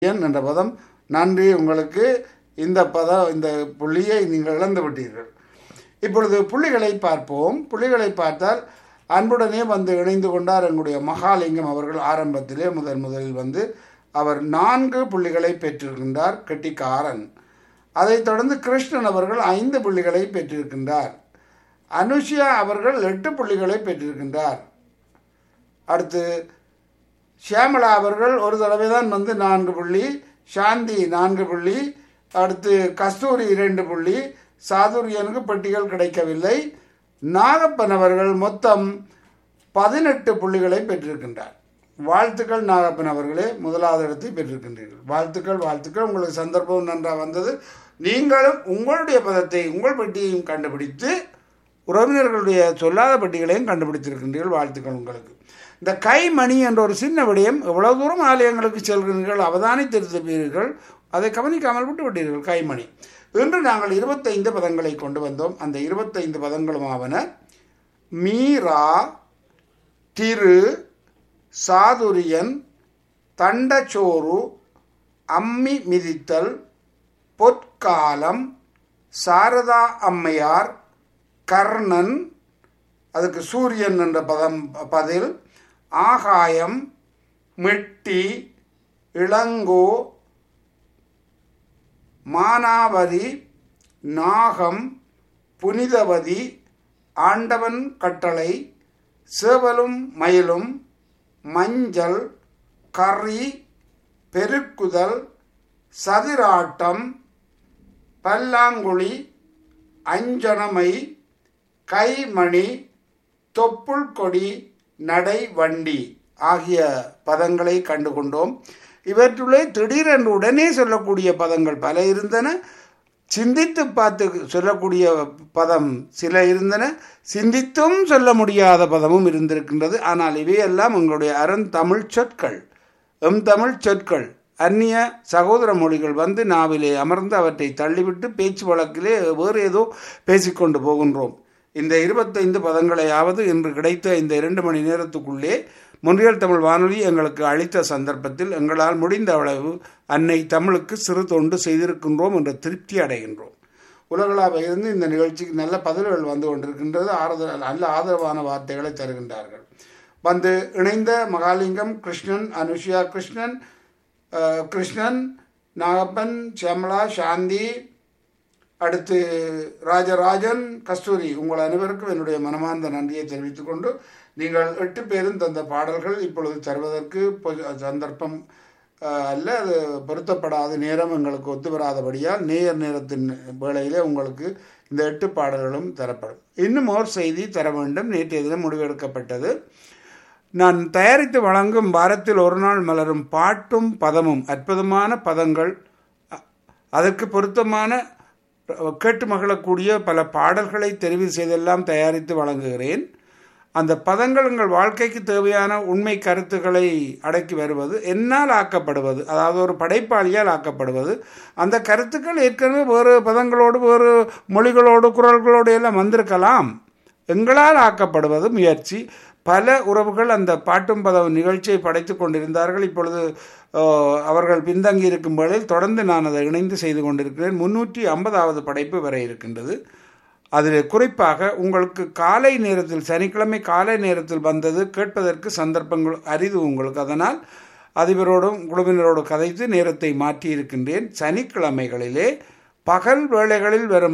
என் என்ற பதம் நன்றி உங்களுக்கு இந்த பதம் இந்த புள்ளியை நீங்கள் இழந்து விட்டீர்கள் இப்பொழுது புள்ளிகளை பார்ப்போம் புள்ளிகளை பார்த்தால் அன்புடனே வந்து இணைந்து கொண்டார் எங்களுடைய மகாலிங்கம் அவர்கள் ஆரம்பத்திலே முதன் முதலில் வந்து அவர் நான்கு புள்ளிகளை பெற்றிருக்கின்றார் கெட்டிக்காரன் அதைத் தொடர்ந்து கிருஷ்ணன் அவர்கள் ஐந்து புள்ளிகளை பெற்றிருக்கின்றார் அனுஷியா அவர்கள் எட்டு புள்ளிகளை பெற்றிருக்கின்றார் அடுத்து ஷியாமலா அவர்கள் ஒரு தடவை தான் வந்து நான்கு புள்ளி சாந்தி நான்கு புள்ளி அடுத்து கஸ்தூரி இரண்டு புள்ளி சாதுரியனுக்கு பெட்டிகள் கிடைக்கவில்லை நாகப்பன் அவர்கள் மொத்தம் பதினெட்டு புள்ளிகளை பெற்றிருக்கின்றார் வாழ்த்துக்கள் நாகப்பன் அவர்களே முதலாவது இடத்தை பெற்றிருக்கின்றீர்கள் வாழ்த்துக்கள் வாழ்த்துக்கள் உங்களுக்கு சந்தர்ப்பம் நன்றாக வந்தது நீங்களும் உங்களுடைய பதத்தை உங்கள் பெட்டியையும் கண்டுபிடித்து உறவினர்களுடைய சொல்லாத பெட்டிகளையும் கண்டுபிடித்திருக்கின்றீர்கள் வாழ்த்துக்கள் உங்களுக்கு இந்த கைமணி என்ற ஒரு சின்ன விடயம் எவ்வளவு தூரம் ஆலயங்களுக்கு செல்கிறீர்கள் அவதானித்திருப்பீர்கள் அதை கவனிக்காமல் விட்டு விட்டீர்கள் கைமணி இன்று நாங்கள் இருபத்தைந்து பதங்களை கொண்டு வந்தோம் அந்த இருபத்தைந்து பதங்களுமாவன மீரா திரு சாதுரியன் தண்டச்சோறு அம்மி மிதித்தல் பொற்காலம் சாரதா அம்மையார் கர்ணன் அதுக்கு சூரியன் என்ற பதம் பதில் ஆகாயம் மெட்டி இளங்கோ மானாவதி நாகம் புனிதவதி ஆண்டவன் கட்டளை சேவலும் மயிலும் மஞ்சள் கறி பெருக்குதல் சதிராட்டம் பல்லாங்குழி அஞ்சனமை கைமணி தொப்புள் கொடி நடை வண்டி ஆகிய பதங்களை கண்டுகொண்டோம் இவற்றுள்ளே திடீரென்று உடனே சொல்லக்கூடிய பதங்கள் பல இருந்தன சிந்தித்து பார்த்து சொல்லக்கூடிய பதம் சில இருந்தன சிந்தித்தும் சொல்ல முடியாத பதமும் இருந்திருக்கின்றது ஆனால் இவையெல்லாம் உங்களுடைய அறந்தமிழ் சொற்கள் எம் தமிழ் சொற்கள் அந்நிய சகோதர மொழிகள் வந்து நாவிலே அமர்ந்து அவற்றை தள்ளிவிட்டு பேச்சு வழக்கிலே வேறு ஏதோ பேசிக்கொண்டு போகின்றோம் இந்த இருபத்தைந்து பதங்களையாவது இன்று கிடைத்த இந்த இரண்டு மணி நேரத்துக்குள்ளே முன்றியல் தமிழ் வானொலி எங்களுக்கு அளித்த சந்தர்ப்பத்தில் எங்களால் முடிந்த அளவு அன்னை தமிழுக்கு சிறு தொண்டு செய்திருக்கின்றோம் என்ற திருப்தி அடைகின்றோம் உலகளாக இருந்து இந்த நிகழ்ச்சிக்கு நல்ல பதில்கள் வந்து கொண்டிருக்கின்றது ஆறுதல் நல்ல ஆதரவான வார்த்தைகளை தருகின்றார்கள் வந்து இணைந்த மகாலிங்கம் கிருஷ்ணன் அனுஷியா கிருஷ்ணன் கிருஷ்ணன் நாகப்பன் சியமலா சாந்தி அடுத்து ராஜராஜன் கஸ்தூரி உங்கள் அனைவருக்கும் என்னுடைய மனமார்ந்த நன்றியை தெரிவித்துக் கொண்டு நீங்கள் எட்டு பேரும் தந்த பாடல்கள் இப்பொழுது தருவதற்கு சந்தர்ப்பம் அல்ல அது பொருத்தப்படாத நேரம் எங்களுக்கு ஒத்து வராதபடியால் நேர் நேரத்தின் வேளையிலே உங்களுக்கு இந்த எட்டு பாடல்களும் தரப்படும் இன்னும் ஓர் செய்தி தர வேண்டும் நேற்றைய தினம் முடிவெடுக்கப்பட்டது நான் தயாரித்து வழங்கும் வாரத்தில் ஒரு நாள் மலரும் பாட்டும் பதமும் அற்புதமான பதங்கள் அதற்கு பொருத்தமான கேட்டு மகிழக்கூடிய பல பாடல்களை தெரிவு செய்தெல்லாம் தயாரித்து வழங்குகிறேன் அந்த பதங்கள் உங்கள் வாழ்க்கைக்கு தேவையான உண்மை கருத்துக்களை அடக்கி வருவது என்னால் ஆக்கப்படுவது அதாவது ஒரு படைப்பாளியால் ஆக்கப்படுவது அந்த கருத்துக்கள் ஏற்கனவே வேறு பதங்களோடு வேறு மொழிகளோடு குரல்களோடு எல்லாம் வந்திருக்கலாம் எங்களால் ஆக்கப்படுவது முயற்சி பல உறவுகள் அந்த பாட்டும் பத நிகழ்ச்சியை படைத்து கொண்டிருந்தார்கள் இப்பொழுது அவர்கள் பின்தங்கி இருக்கும் வேளையில் தொடர்ந்து நான் அதை இணைந்து செய்து கொண்டிருக்கிறேன் முன்னூற்றி ஐம்பதாவது படைப்பு வர இருக்கின்றது அதில் குறிப்பாக உங்களுக்கு காலை நேரத்தில் சனிக்கிழமை காலை நேரத்தில் வந்தது கேட்பதற்கு சந்தர்ப்பங்கள் அரிது உங்களுக்கு அதனால் அதிபரோடும் குழுவினரோடு கதைத்து நேரத்தை மாற்றி இருக்கின்றேன் சனிக்கிழமைகளிலே பகல் வேளைகளில் வரும்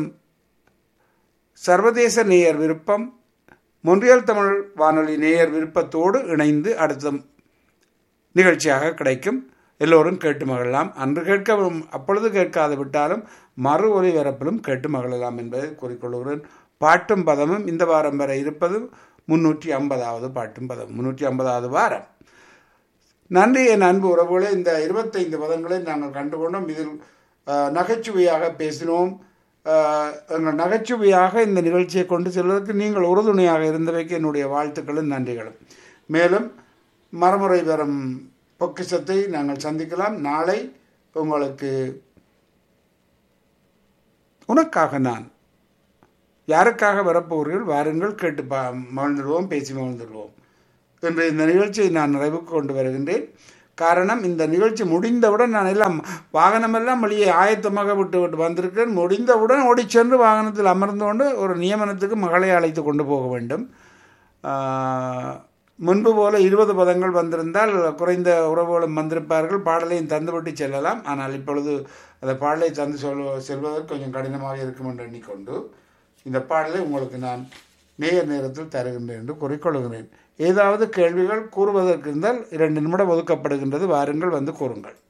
சர்வதேச நேயர் விருப்பம் மொன்றியல் தமிழ் வானொலி நேயர் விருப்பத்தோடு இணைந்து அடுத்த நிகழ்ச்சியாக கிடைக்கும் எல்லோரும் கேட்டு மகிழலாம் அன்று கேட்க அப்பொழுது கேட்காது விட்டாலும் மறு ஒலிபரப்பிலும் கேட்டு மகிழலாம் என்பதை கூறிக்கொள்கிறேன் பாட்டும் பதமும் இந்த வாரம் வரை இருப்பது முன்னூற்றி ஐம்பதாவது பாட்டும் பதம் முன்னூற்றி ஐம்பதாவது வாரம் நன்றி என் அன்பு உறவுகளே இந்த இருபத்தைந்து பதங்களை நாங்கள் கண்டுகொண்டோம் இதில் நகைச்சுவையாக பேசினோம் எங்கள் நகைச்சுவையாக இந்த நிகழ்ச்சியை கொண்டு செல்வதற்கு நீங்கள் உறுதுணையாக இருந்தவைக்கு என்னுடைய வாழ்த்துக்களும் நன்றிகளும் மேலும் மறுமுறை வரும் பொக்கிஷத்தை நாங்கள் சந்திக்கலாம் நாளை உங்களுக்கு உனக்காக நான் யாருக்காக வரப்போகிறீர்கள் வாருங்கள் கேட்டு பா மகிழ்ந்துடுவோம் பேசி மகிழ்ந்துடுவோம் என்று இந்த நிகழ்ச்சியை நான் நிறைவுக்கு கொண்டு வருகின்றேன் காரணம் இந்த நிகழ்ச்சி முடிந்தவுடன் நான் எல்லாம் வாகனமெல்லாம் வெளியே ஆயத்தமாக விட்டு விட்டு வந்திருக்கிறேன் முடிந்தவுடன் ஓடிச் சென்று வாகனத்தில் அமர்ந்து கொண்டு ஒரு நியமனத்துக்கு மகளை அழைத்து கொண்டு போக வேண்டும் ஆஹ், முன்பு போல இருபது பதங்கள் வந்திருந்தால் குறைந்த உறவுகளும் வந்திருப்பார்கள் பாடலையும் தந்துவிட்டு செல்லலாம் ஆனால் இப்பொழுது அந்த பாடலை தந்து சொல் செல்வதற்கு கொஞ்சம் கடினமாக இருக்கும் என்று எண்ணிக்கொண்டு இந்த பாடலை உங்களுக்கு நான் நேர் நேரத்தில் தருகின்றேன் என்று கூறிக்கொள்கிறேன் ஏதாவது கேள்விகள் கூறுவதற்கு இருந்தால் இரண்டு நிமிடம் ஒதுக்கப்படுகின்றது வாருங்கள் வந்து கூறுங்கள்